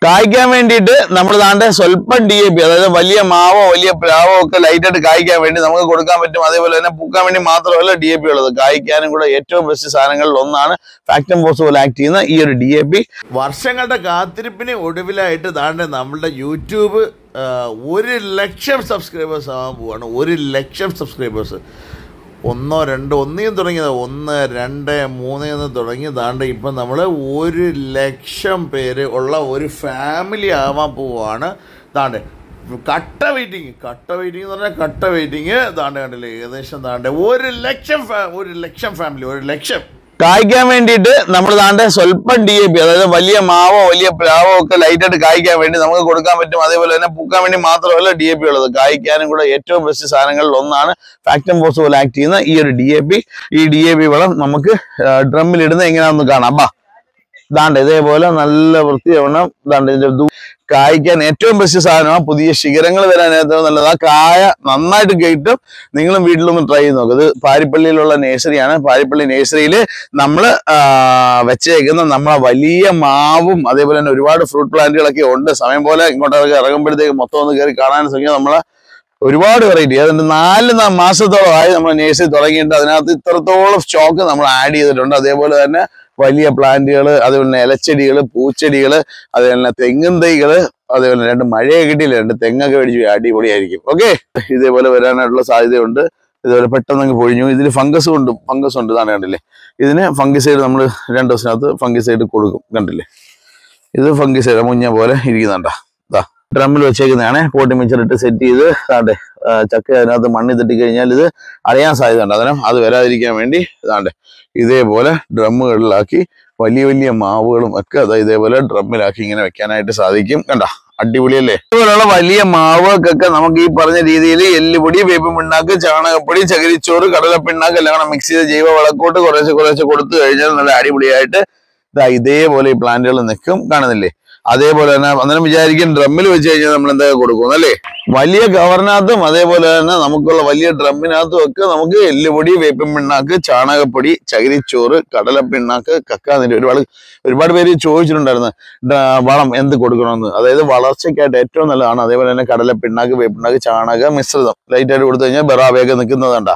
കായ്ക്കാൻ വേണ്ടിയിട്ട് നമ്മൾ താണ്ടെ സ്വല്പം ഡി എ പി അതായത് വലിയ മാവോ വലിയ പ്ലാവോ ഒക്കെ ലൈറ്റായിട്ട് കായ്ക്കാൻ വേണ്ടി നമുക്ക് കൊടുക്കാൻ പറ്റും അതേപോലെ തന്നെ പൂക്കാൻ വേണ്ടി മാത്രമല്ല ഡി എ പി ഉള്ളത് കായ്ക്കാനും കൂടെ ഏറ്റവും ബെസ്റ്റ് സാധനങ്ങളിൽ ഒന്നാണ് ഫാക്ടം ഫോഴ്സ് പോലെ ആക്ട് ചെയ്യുന്ന ഈ ഒരു ഡി എ പി വർഷങ്ങളുടെ കാത്തിരിപ്പിന് ഒടുവിലായിട്ട് താണ്ടെ നമ്മളുടെ യൂട്യൂബ് ആ, ഒരു ലക്ഷം സബ്സ്ക്രൈബേഴ്സ് ആവാൻ പോവാണ് ഒരു ലക്ഷം സബ്സ്ക്രൈബേഴ്സ് ഒന്നോ രണ്ടോ ഒന്നിയും തുടങ്ങിയത് ഒന്ന് രണ്ട് മൂന്ന് എന്ന് തുടങ്ങി താണ്ട് ഇപ്പം നമ്മൾ ഒരു ലക്ഷം പേര് ഉള്ള ഒരു ഫാമിലി ആവാൻ പോവാണ് താണ്ട് കട്ട വെയിറ്റിങ് കട്ട വെയിറ്റിംഗ് എന്ന് പറഞ്ഞാൽ കട്ട വെയിറ്റിംഗ് താണ്ട് കണ്ടില്ലേ ഏകദേശം താണ്ട് ഒരു ലക്ഷം ഫാ- ഒരു ലക്ഷം ഫാമിലി ഒരു ലക്ഷം കായ്ക്കാൻ വേണ്ടിയിട്ട് നമ്മൾ താണ്ടെ സ്വല്പം ഡി എ പി അതായത് വലിയ മാവോ വലിയ പ്ലാവോ ഒക്കെ ലൈറ്റായിട്ട് കായ്ക്കാൻ വേണ്ടി നമുക്ക് കൊടുക്കാൻ പറ്റും അതേപോലെ തന്നെ പൂക്കാൻ വേണ്ടി മാത്രമല്ല ഡി എ പി ഉള്ളത് കായ്ക്കാനും കൂടെ ഏറ്റവും ബെസ്റ്റ് സാധനങ്ങളിൽ ഒന്നാണ് ഫാക്ടം ഫോഴ്സ് പോലെ ആക്ട് ചെയ്യുന്ന ഈ ഒരു ഡി എ പി ഈ ഡി എ പി വളം നമുക്ക് ഡ്രമ്മിൽ ഇടുന്ന എങ്ങനെയാണെന്ന് കാണാം ബാ ദാണ്ട് ഇതേപോലെ നല്ല വൃത്തിയാവണം ദാണ്ട് ഇതിന്റെ ദൂ- കായ്ക്കാൻ ഏറ്റവും ബെസ്റ്റ് സാധനമാണ് പുതിയ ശിഖരങ്ങൾ വരാൻ ഏറ്റവും നല്ലത് ആ കായ നന്നായിട്ട് കേട്ടും നിങ്ങളും വീട്ടിലൊന്ന് ട്രൈ ചെയ്ത് നോക്കുക ഇത് പാരിപ്പള്ളിയിലുള്ള നേഴ്സറിയാണ് പാരിപ്പള്ളി നേഴ്സറിയിൽ നമ്മൾ വെച്ചേക്കുന്ന നമ്മളെ വലിയ മാവും അതേപോലെ തന്നെ ഒരുപാട് ഫ്രൂട്ട് പ്ലാന്റുകളൊക്കെ ഉണ്ട് സമയം പോലെ ഇങ്ങോട്ടൊക്കെ ഇറങ്ങുമ്പോഴത്തേക്ക് മൊത്തം ഒന്ന് കയറി കാണാൻ ശ്രമിക്കുക നമ്മളെ ഒരുപാട് വെറൈറ്റി അതുകൊണ്ട് നാല് ന- മാസത്തോളമായി നമ്മൾ നേഴ്സറി തുടങ്ങിയിട്ട് അതിനകത്ത് ഇത്രത്തോളം സ്റ്റോക്ക് നമ്മൾ ആഡ് ചെയ്തിട്ടുണ്ട് അതേപോലെ തന്നെ വലിയ പ്ലാന്റുകൾ അതേപോലെ തന്നെ ഇലച്ചെടികൾ പൂച്ചെടികൾ അതേപോലെ തന്നെ തെങ്ങും തൈകള് അതേപോലെ തന്നെ രണ്ട് മഴയെ കിട്ടിയില്ല രണ്ട് തെങ്ങൊക്കെ മേടിച്ച് അടിപൊളിയായിരിക്കും ഓക്കെ ഇതേപോലെ വരാനായിട്ടുള്ള സാധ്യതയുണ്ട് ഇതുപോലെ പെട്ടെന്ന് അങ്ങ് പൊഴിഞ്ഞു ഇതിൽ ഫംഗസ് ഉണ്ട് ഫംഗസ് ഉണ്ട് ഇതാണ് കണ്ടില്ലേ ഇതിന് ഫംഗിസൈഡ് നമ്മൾ രണ്ട് ദിവസത്തിനകത്ത് ഫംഗിസൈഡ് കൊടുക്കും കണ്ടില്ലേ ഇത് ഫംഗിസൈഡ് മുഞ്ഞ പോലെ ഇരിക്കുന്നുണ്ടാ ഇതാ ഡ്രമ്മിൽ വെച്ചേക്കുന്നതാണ് പോട്ടി മിച്ചറിട്ട് സെറ്റ് ചെയ്ത് താണ്ടെ ആ, ചക്ക അതിനകത്ത് മണ്ണിൽ തട്ടി കഴിഞ്ഞാൽ ഇത് അടയാൻ സാധ്യതയുണ്ട് അതിനും അത് വരാതിരിക്കാൻ വേണ്ടി ഇതാണ്ടെ ഇതേപോലെ ഡ്രമ്മുകളിലാക്കി വലിയ വലിയ മാവുകളും ഒക്കെ അതാ ഇതേപോലെ ഡ്രമ്മിലാക്കി ഇങ്ങനെ വെക്കാനായിട്ട് സാധിക്കും കണ്ട അടിപൊളിയല്ലേ ഇതുപോലുള്ള വലിയ മാവുകൾക്കൊക്കെ നമുക്ക് ഈ പറഞ്ഞ രീതിയിൽ എല്ലുപൊടി വേപ്പിൻ പിണ്ണാക്ക് ചാണകപ്പൊടി ചകിരിച്ചോറ് കടലപ്പിണ്ണാക്ക് എല്ലാം കൂടെ മിക്സ് ചെയ്ത് ജൈവ വളക്കൂട്ട് കുറേശ്ശെ കുറേശ്ശെ കൊടുത്തു കഴിഞ്ഞാൽ നല്ല അടിപൊളിയായിട്ട് ഇതാ ഇതേപോലെ ഈ പ്ലാന്റുകൾ നിൽക്കും കാണുന്നില്ലേ അതേപോലെ തന്നെ അന്നേരം വിചാരിക്കും ഡ്രമ്മിൽ വെച്ച് കഴിഞ്ഞാൽ നമ്മൾ എന്തൊക്കെ കൊടുക്കും അല്ലേ വലിയ കവറിനകത്തും അതേപോലെ തന്നെ നമുക്കുള്ള വലിയ ഡ്രമ്മിനകത്തും ഒക്കെ നമുക്ക് എല്ലുപൊടി വേപ്പിൻ പിണ്ണാക്ക് ചാണകപ്പൊടി ചകിരിച്ചോറ് കടലപ്പിണ്ണാക്ക് കക്കാന്നിട്ട് ഒരുപാട് ഒരുപാട് പേര് ചോദിച്ചിട്ടുണ്ടായിരുന്നു ഡ- വളം എന്ത് കൊടുക്കണമെന്ന് അതായത് വളർച്ചയ്ക്കായിട്ട് ഏറ്റവും നല്ലതാണ് അതേപോലെ തന്നെ കടലപ്പിണ്ണാക്ക് വേപ്പിണ്ണാക്ക് ചാണക മിശ്രിതം ലൈറ്റായിട്ട് കൊടുത്തു കഴിഞ്ഞാൽ ബറാവേഗം നിൽക്കുന്നതുണ്ട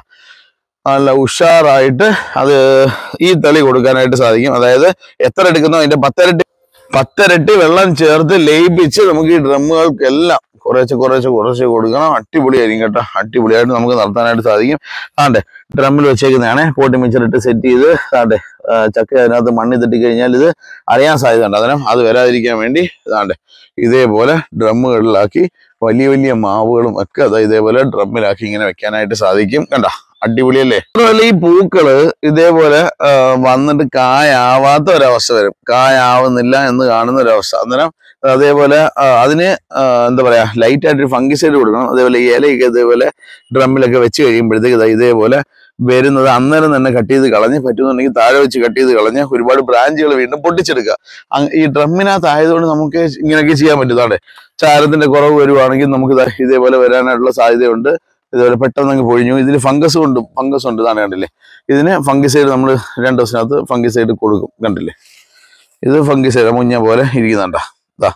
നല്ല ഉഷാറായിട്ട് അത് ഈ തളി കൊടുക്കാനായിട്ട് സാധിക്കും അതായത് എത്ര എടുക്കുന്നോ അതിന്റെ പത്തരട്ടി പത്തരട്ടി വെള്ളം ചേർത്ത് ലയിപ്പിച്ച് നമുക്ക് ഈ ഡ്രമ്മുകൾക്കെല്ലാം കുറേശ്ശെ കുറേശ്ശെ കുറേശ്ശെ കൊടുക്കണം അടിപൊളിയായിരിക്കും കേട്ടോ അടിപൊളിയായിട്ട് നമുക്ക് നടത്താനായിട്ട് സാധിക്കും ആണ്ടെ ഡ്രമ്മിൽ വെച്ചേക്കുന്നതാണ് പോട്ടി മിച്ചറിട്ട് സെറ്റ് ചെയ്ത് ആണ്ടെ ആ, ചക്ക അതിനകത്ത് മണ്ണിൽ തട്ടി കഴിഞ്ഞാൽ ഇത് അടയാൻ സാധ്യതയുണ്ട് അതിനും അത് വരാതിരിക്കാൻ വേണ്ടി ഇതാണ്ടെ ഇതേപോലെ ഡ്രമ്മുകളിലാക്കി വലിയ വലിയ മാവുകളും ഒക്കെ അതാ ഇതേപോലെ ഡ്രമ്മിലാക്കി ഇങ്ങനെ വെക്കാനായിട്ട് സാധിക്കും കണ്ട അടിപൊളിയല്ലേ അതുപോലെ ഈ പൂക്കള് ഇതേപോലെ ആ, വന്നിട്ട് കായാവാത്ത ഒരവസ്ഥ വരും കായാവുന്നില്ല എന്ന് കാണുന്ന ഒരവസ്ഥ അന്നേരം അതേപോലെ ആ, അതിന് ആ, എന്താ പറയാ ലൈറ്റ് ആയിട്ട് ഒരു ഫംഗിസൈഡ് കൊടുക്കണം അതേപോലെ ഈ ഇലയൊക്കെ ഇതേപോലെ ഡ്രമ്മിലൊക്കെ വെച്ച് കഴിയുമ്പോഴത്തേക്ക് ദാ ഇതേപോലെ വരുന്നത് അന്നേരം തന്നെ കട്ട് ചെയ്ത് കളഞ്ഞ് പറ്റുന്നുണ്ടെങ്കിൽ താഴെ വെച്ച് കട്ട് ചെയ്ത് കളഞ്ഞ് ഒരുപാട് ബ്രാഞ്ചുകൾ വീണ്ടും പൊട്ടിച്ചെടുക്കുക അങ് ഈ ഡ്രമ്മിനകത്ത് ആയതുകൊണ്ട് നമുക്ക് ഇങ്ങനെയൊക്കെ ചെയ്യാൻ പറ്റും താടെ ചാരത്തിന്റെ കുറവ് വരുവാണെങ്കിൽ നമുക്ക് ദാ ഇതേപോലെ വരാനായിട്ടുള്ള സാധ്യതയുണ്ട് ഇതുപോലെ പെട്ടെന്ന് അങ്ങ് പൊഴിഞ്ഞു ഇതിൽ ഫംഗസ് ഉണ്ട് ഫംഗസ് ഉണ്ട് ഇതാണ് കണ്ടില്ലേ ഇതിന് ഫംഗിസൈഡ് നമ്മൾ രണ്ട് ദിവസത്തിനകത്ത് ഫംഗിസൈഡ് കൊടുക്കും കണ്ടില്ലേ ഇത് ഫംഗിസൈഡ് മുഞ്ഞ പോലെ ഇരിക്കുന്നുണ്ടാ ഇതാ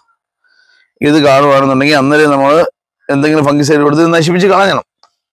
ഇത് കാണുവാണെന്നുണ്ടെങ്കിൽ അന്നേരം നമ്മൾ എന്തെങ്കിലും ഫംഗിസൈഡ് കൊടുത്ത് ഇത് നശിപ്പിച്ച് കളയണം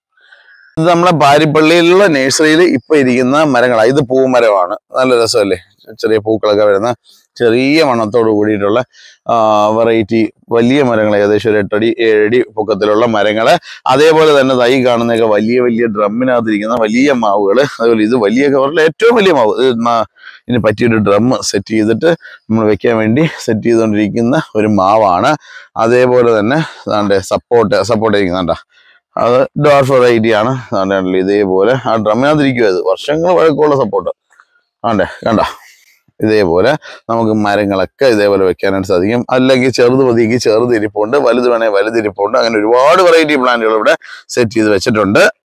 ഇത് നമ്മളെ പാരിപ്പള്ളിയിലുള്ള നഴ്സറിയിൽ ഇപ്പൊ ഇരിക്കുന്ന മരങ്ങളാണ് ഇത് പൂമരമാണ് നല്ല രസമല്ലേ ചെറിയ പൂക്കളൊക്കെ വരുന്ന ചെറിയ മണത്തോട് കൂടിയിട്ടുള്ള വെറൈറ്റി വലിയ മരങ്ങൾ ഏകദേശം ഒരു എട്ടടി ഏഴടി പൊക്കത്തിലുള്ള മരങ്ങള് അതേപോലെ തന്നെ തൈ കാണുന്നതൊക്കെ വലിയ വലിയ ഡ്രമ്മിനകത്തിരിക്കുന്ന വലിയ മാവുകൾ അതുപോലെ ഇത് വലിയ കവറിലെ ഏറ്റവും വലിയ മാവ് ഇത് ന- ഇതിന് പറ്റിയൊരു ഡ്രം സെറ്റ് ചെയ്തിട്ട് നമ്മൾ വെക്കാൻ വേണ്ടി സെറ്റ് ചെയ്തുകൊണ്ടിരിക്കുന്ന ഒരു മാവാണ് അതേപോലെ തന്നെ ദാണ്ടെ സപ്പോർട്ട് സപ്പോർട്ട് ഇരിക്കുന്നുണ്ട അത് ഡോർഫ് വെറൈറ്റി ആണ് ദാണ്ടെ കണ്ടില്ലേ ഇതേപോലെ ആ ഡ്രമ്മിനകത്തിരിക്കും അത് വർഷങ്ങൾ വഴക്കമുള്ള സപ്പോർട്ട് ആണ്ടേ കണ്ട ഇതേപോലെ നമുക്ക് മരങ്ങളൊക്കെ ഇതേപോലെ വെക്കാനായിട്ട് സാധിക്കും അല്ലെങ്കിൽ ചെറുത് മതിയെങ്കിൽ ചെറുത് ഇരിപ്പുണ്ട് വലുത് വേണേൽ വലുത് ഇരിപ്പുണ്ട് അങ്ങനെ ഒരുപാട് വെറൈറ്റി പ്ലാന്റുകൾ ഇവിടെ സെറ്റ് ചെയ്ത് വെച്ചിട്ടുണ്ട്